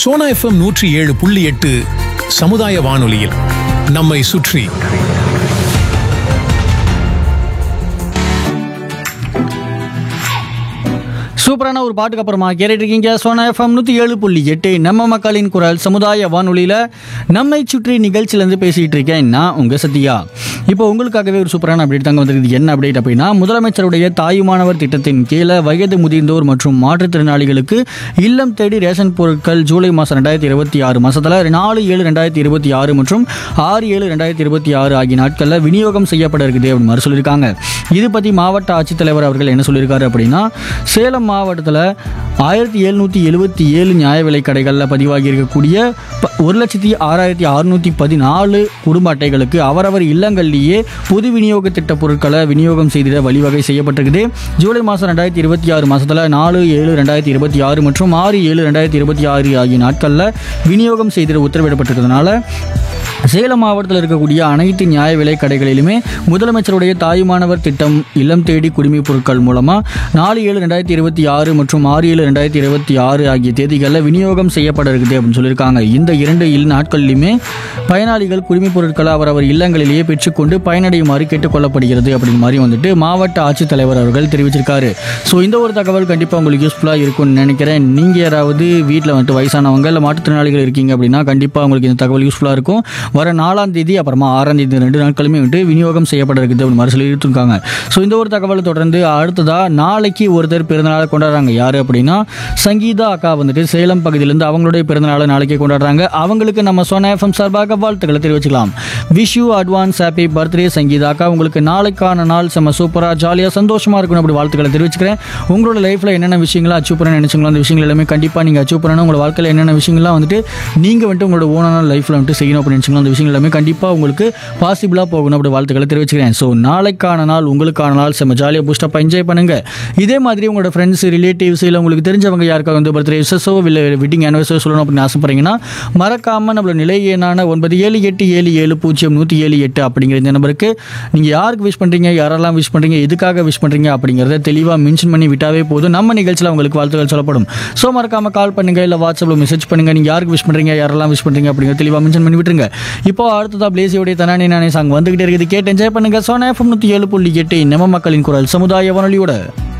Sona FM நூற்றி ஏழு புள்ளி எட்டு சமுதாய வானொலியில் நம்மை சுற்றி சூப்பரான ஒரு பாட்டுக்கு அப்புறமா கேட்டுட்டு இருக்கீங்க சோனா எஃப்எம் நூற்றி ஏழு புள்ளி எட்டு நம்ம மக்களின் குரல் சமுதாய வானொலியில் நம்மை சுற்றி நிகழ்ச்சியிலேருந்து பேசிகிட்டு இருக்கேன் நான் உங்கள் சத்யா இப்போ உங்களுக்காகவே ஒரு சூப்பரான அப்டேட் தாங்க வந்திருக்குது என்ன அப்டேட் அப்படின்னா முதலமைச்சருடைய தாயுமானவர் திட்டத்தின் கீழே வயது முதிர்ந்தோர் மற்றும் மாற்றுத்திறனாளிகளுக்கு இல்லம் தேடி ரேஷன் பொருட்கள் ஜூலை மாதம் ரெண்டாயிரத்தி இருபத்தி ஆறு மாதத்தில் நாலு ஏழு ரெண்டாயிரத்தி இருபத்தி ஆறு மற்றும் ஆறு ஏழு ரெண்டாயிரத்தி இருபத்தி ஆறு ஆகிய நாட்களில் விநியோகம் செய்யப்பட இருக்குது அப்படின்னு மாதிரி சொல்லியிருக்காங்க இது பற்றி மாவட்ட ஆட்சித்தலைவர் அவர்கள் என்ன சொல்லியிருக்காரு அப்படின்னா சேலம் மாவட்டத்தில் ஆயிரத்தி எழுநூற்றி எழுபத்தி ஏழு நியாய விலைக் கடைகளில் பதிவாகி இருக்கக்கூடிய ப- ஒரு லட்சத்தி ஆறாயிரத்தி அறுநூற்றி பதினாலு குடும்ப அட்டைகளுக்கு அவரவர் இல்லங்களிலேயே பொது விநியோக திட்ட பொருட்களை விநியோகம் செய்திட வழிவகை செய்யப்பட்டிருக்குது ஜூலை மாதம் ரெண்டாயிரத்தி இருபத்தி ஆறு மாதத்தில் நாலு ஏழு ரெண்டாயிரத்தி இருபத்தி ஆறு மற்றும் ஆறு ஏழு ரெண்டாயிரத்தி இருபத்தி ஆறு ஆகிய நாட்களில் விநியோகம் செய்திட உத்தரவிடப்பட்டிருக்கிறதுனால சேலம் மாவட்டத்தில் இருக்கக்கூடிய அனைத்து நியாய விலை கடைகளிலுமே முதலமைச்சருடைய தாயுமானவர் திட்டம் இல்லம் தேடி குடிமைப் பொருட்கள் மூலமாக நாலு ஏழு ரெண்டாயிரத்தி இருபத்தி ஆறு மற்றும் ஆறு ஏழு ரெண்டாயிரத்தி இருபத்தி ஆறு ஆகிய தேதிகளில் விநியோகம் செய்யப்பட இருக்குது அப்படின்னு சொல்லியிருக்காங்க இந்த இரண்டு இல் நாட்களிலுமே பயனாளிகள் குடிமைப் பொருட்களை அவரவர் இல்லங்களிலேயே பெற்றுக்கொண்டு பயனடையுமாறு கேட்டுக்கொள்ளப்படுகிறது அப்படின்னு மாதிரி வந்துட்டு மாவட்ட ஆட்சித்தலைவர் அவர்கள் தெரிவிச்சிருக்காரு ஸோ இந்த ஒரு தகவல் கண்டிப்பாக உங்களுக்கு யூஸ்ஃபுல்லாக இருக்கும்னு நினைக்கிறேன் நீங்கள் யாராவது வீட்டில் வந்துட்டு வயசானவங்க இல்லை மாற்றுத்திறனாளிகள் இருக்கீங்க அப்படின்னா கண்டிப்பாக உங்களுக்கு இந்த தகவல் யூஸ்ஃபுல்லாக இருக்கும் வர நாலாம் தேதி அப்புறமா ஆறாம் தேதி ரெண்டு நாட்களுமே வந்துட்டு விநியோகம் செய்யப்பட இருக்குது அப்படின்னு மாதிரி சொல்லிட்டு இருக்காங்க ஸோ இந்த ஒரு தகவலை தொடர்ந்து அடுத்ததாக நாளைக்கு ஒருத்தர் பிறந்தநாளை கொண்டாடுறாங்க யார் அப்படின்னா சங்கீதா அக்கா வந்துட்டு சேலம் பகுதியிலேருந்து அவங்களுடைய பிறந்தநாளை நாளைக்கு கொண்டாடுறாங்க அவங்களுக்கு நம்ம சோனா எஃப்எம் சார்பாக வாழ்த்துக்களை தெரிவிச்சுக்கலாம் wish you advance happy birthday Sangeetha அக்கா உங்களுக்கு நாளைக்கான நாள் செம்ம சூப்பராக ஜாலியாக சந்தோஷமாக இருக்கணும் அப்படி வாழ்த்துக்களை தெரிவிச்சுக்கிறேன் உங்களோட லைஃப்பில் என்னென்ன விஷயங்களை அச்சீவ் பண்ண நினைச்சீங்களோ அந்த விஷயங்கள் எல்லாமே கண்டிப்பாக நீங்கள் அச்சீவ் பண்ணணும் உங்களோட வாழ்க்கையில் என்னென்ன விஷயங்கள்லாம் வந்துட்டு நீங்கள் வந்துட்டு உங்களோட ஓனான லைஃப்பில் வந்துட்டு செய்யணும் அப்படின்னு நினச்சிங்களோ அந்த விஷயங்கள் எல்லாமே கண்டிப்பாக உங்களுக்கு பாசிபிளாக போகணும் அப்படி வாழ்த்துக்களை தெரிவிச்சுக்கிறேன் ஸோ நாளைக்கான நாள் உங்களுக்கான நாள் செம்ம ஜாலியாக பூஸ்டப்பாக என்ஜாய் பண்ணுங்கள் இதே மாதிரி உங்களோட ஃப்ரெண்ட்ஸ் ரிலேட்டிவ்ஸ் இல்லை உங்களுக்கு தெரிஞ்சவங்க யாருக்காக வந்து பர்த்டே விசஸோ இல்லை வெட்டிங் ஆனிவர்சரி சொல்லணும் அப்படின்னு ஆசைப்படுறீங்கன்னா மறக்காமல் நம்மளோட நிலை எண்ணான ஒன்பது ஏழு எட்டு ஏழு ஏழு பூஜ்ஜியம் நூற்றி ஏழு எட்டு அப்படிங்கிற இந்த நம்பருக்கு நீங்கள் யாருக்கு விஷ் பண்ணுறீங்க யாரெல்லாம் விஷ் பண்ணுறீங்க எதுக்காக விஷ் பண்ணுறீங்க அப்படிங்கிறத தெளிவாக மென்ஷன் பண்ணி விட்டாவே போதும் நம்ம நிகழ்ச்சியில் உங்களுக்கு வாழ்த்துக்கள் சொல்லப்படும் ஸோ மறக்காமல் கால் பண்ணுங்க இல்லை வாட்ஸ்அப்பில் மெசேஜ் பண்ணுங்க நீங்கள் யாருக்கு விஷ் பண்ணுறீங்க யாரெல்லாம் விஷ் பண்ணுறீங்க அப்படிங்கிறத தெளிவாக மென்ஷன் பண்ணி விட்டுருங்க இப்போ அடுத்ததா பிளேசியோடைய தனானி நானே சாங் வந்துகிட்டே இருக்குது கேட்டு என்ஜாய் பண்ணுங்க சோனா எஃப்எம் நூற்றி ஏழு புள்ளி எட்டு நம்ம மக்களின் குரல் சமுதாய வானொலியோட